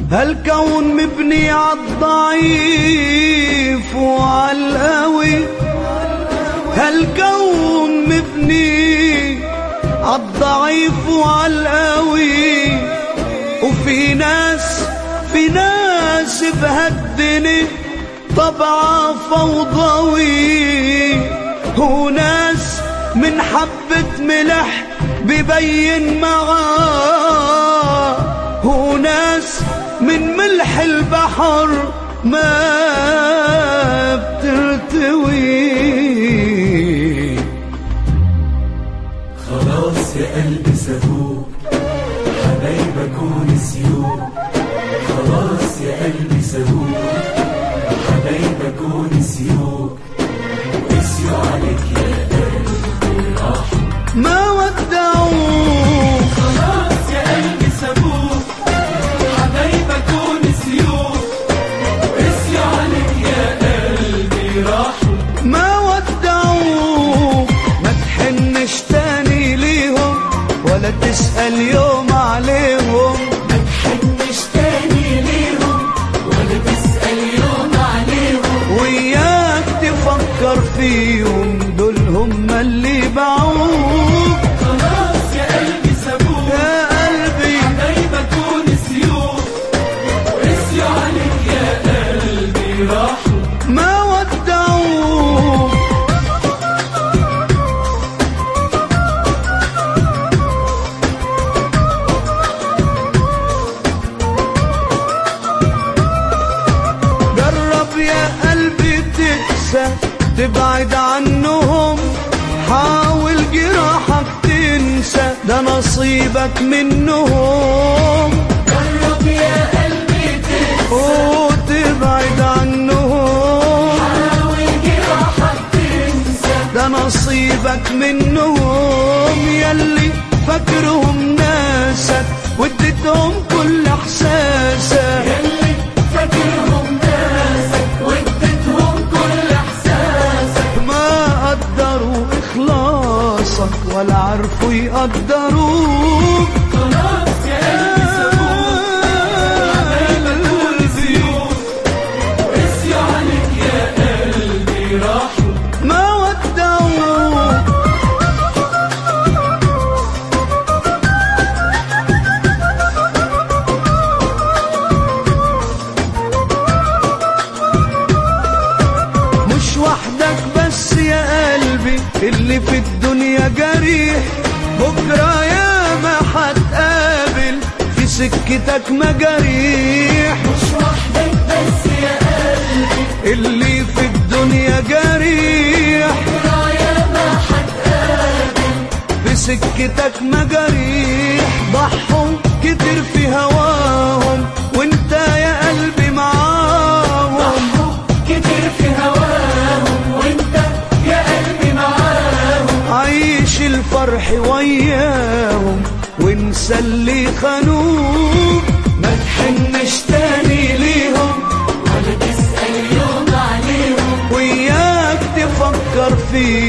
هالكون مبني عالضعيف وعالقوي هالكون مبني عالضعيف وعالقوي وفي ناس في ناس بهالدنيا طبعا فوضوي وناس من حبة ملح ببين معاه وناس من ملح البحر ما بترتوي خلاص يا قلبي سابوك حبايبك ونسيوك خلاص يا قلبي سابوك حبايبك ونسيوك ونسيوا عليك يا قلبي راحوا ما ودعوك خلاص يا قلبي سابوك حبايبك ونسيوك ونسيوا عليك يا قلبي راحوا ما ودعوك ما تحنش تاني ليهم ولا تسأل يوم عليهم ما تحنش تاني ليهم ولا تسأل يوم عليهم وياك تفكر فيهم دول هم اللي باعوك خلاص يا قلبي سابوك يا قلبي حبايبك ونسيوك ونسيوا عليك يا قلبي راحوا ما ودعوك جرب يا قلبي تنسى تبعد عنهم حاول جراحك تنسى ده نصيبك منهم جرب يا قلبي تنسى وتبعد عنهم حاول جراحك تنسى ده نصيبك منهم يلي فاكرهم ناسك واديتهم كل احساسك يلي فاكرهم ناسك واديتهم كل احساسك ما قدروا اخلاصك ولا عرفوا يقدروك خلاص يا قلبي سابوك حبايبك ونسيوك ونسيوا عليك يا قلبي راحوا ما ودعوك مش وحدك بس يا قلبي اللي في الدنيا جريح بكرة يا ما هتقابل في سكتك مجاريح مش وحدك بس يا قلبي اللي في الدنيا جريح رايا ما هتقابل في سكتك مجاريح ضحوا كتير في هواهم وانت يا قلبي معاهم ضحوا كتير في هواهم وانت يا قلبي معاهم عيش الفرح وياهم وانسى اللي خانوك ما تحنش تاني ليهم ولا تسأل يوم عليهم وياك تفكر فيهم